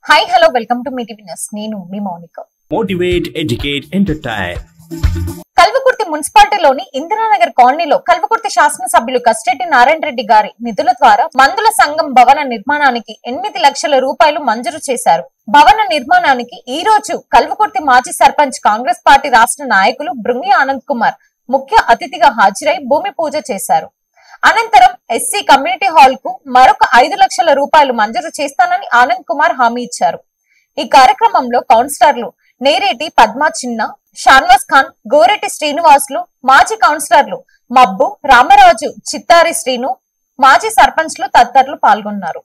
Hi hello welcome to మీటి వినర్స్ నేను మీ Mounika motivate, educate, entertain. Kalwakurthy మున్సిపాలిటీలోని Indiranagar కాలనీలో కల్వకుర్తి శాసనసభ్యులు కస్టెట్టి నారాయణ రెడ్డి గారి నిధుల ద్వారా మందుల సంఘం భవన నిర్మాణానికి ఎనిమిది లక్షల రూపాయలు మంజూరు చేశారు భవన నిర్మాణానికి ఈ రోజు కల్వకుర్తి మాజీ సర్పంచ్ కాంగ్రెస్ పార్టీ రాష్ట్ర నాయకులు బృంగి ఆనంద్ కుమార్ ముఖ్య అతిథిగా హాజరై భూమి పూజ చేశారు అనంతరం ఎస్సీ కమ్యూనిటీ హాల్ కు మరొక ఐదు లక్షల రూపాయలు మంజూరు చేస్తానని ఆనంద్ కుమార్ హామీ ఇచ్చారు ఈ కార్యక్రమంలో కౌన్సిలర్లు నేరేటి పద్మా చిన్న షాన్వాస్ ఖాన్ గోరెటి శ్రీనివాసులు మాజీ కౌన్సిలర్లు మబ్బు రామరాజు చిత్తారి శ్రీను మాజీ సర్పంచ్లు తదితరులు పాల్గొన్నారు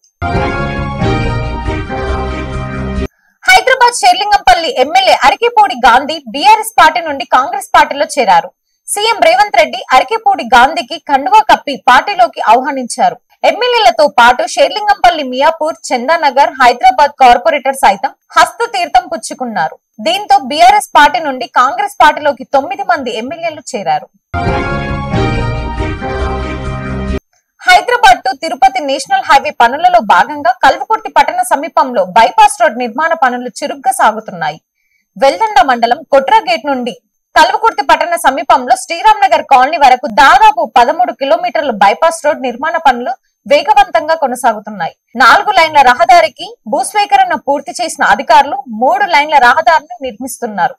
Hyderabad Serilingampally MLA Arekapudi Gandhi BRS party నుండి కాంగ్రెస్ పార్టీలో చేరారు సీఎం రేవంత్ రెడ్డి అరికెపూడి గాంధీకి కండువా కప్పి పార్టీలోకి ఆహ్వానించారు ఎమ్మెల్యేలతో పాటు షేర్లింగంపల్లి మియాపూర్ చందానగర్ హైదరాబాద్ కార్పొరేటర్ సైతం హస్త తీర్థం పుచ్చుకున్నారు దీంతో బీఆర్ఎస్ పార్టీ నుండి కాంగ్రెస్ పార్టీలోకి తొమ్మిది మంది ఎమ్మెల్యేలు చేరారు Hyderabad to Tirupati national highway పనులలో భాగంగా కల్వకుర్తి పట్టణ సమీపంలో బైపాస్ రోడ్ నిర్మాణ పనులు చురుగ్గా సాగుతున్నాయి వెల్దండ మండలం కొట్రా గేట్ నుండి కల్వకుర్తి పట్టణ సమీపంలో శ్రీరామ్ నగర్ కాలనీ వరకు దాదాపు పదమూడు కిలోమీటర్ల బైపాస్ రోడ్ నిర్మాణ పనులు వేగవంతంగా కొనసాగుతున్నాయి నాలుగు లైన్ల రహదారికి భూస్వీకరణ పూర్తి చేసిన అధికారులు మూడు లైన్ల రహదారిని నిర్మిస్తున్నారు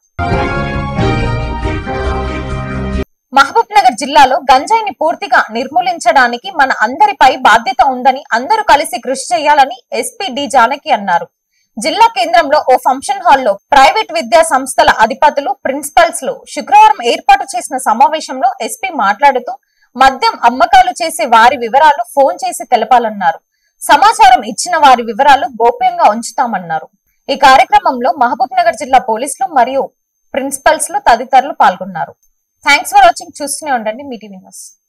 మహబూబ్ నగర్ జిల్లాలో గంజాయిని పూర్తిగా నిర్మూలించడానికి మన అందరిపై బాధ్యత ఉందని అందరూ కలిసి కృషి చేయాలని ఎస్పీ డి జానకి అన్నారు జిల్లా కేంద్రంలో ఓ ఫంక్షన్ హాల్లో ప్రైవేట్ విద్యా సంస్థల అధిపతులు ప్రిన్సిపల్స్ లు శుక్రవారం ఏర్పాటు చేసిన సమావేశంలో ఎస్పీ మాట్లాడుతూ మద్యం అమ్మకాలు చేసే వారి వివరాలు ఫోన్ చేసి తెలపాలన్నారు సమాచారం ఇచ్చిన వారి వివరాలు గోప్యంగా ఉంచుతామన్నారు ఈ కార్యక్రమంలో మహబూబ్ నగర్ జిల్లా పోలీసులు మరియు ప్రిన్సిపల్స్ లు తదితరులు పాల్గొన్నారు థ్యాంక్స్ ఫర్ వాచింగ్ చూస్తూనే ఉండండి మీ టీవీ న్యూస్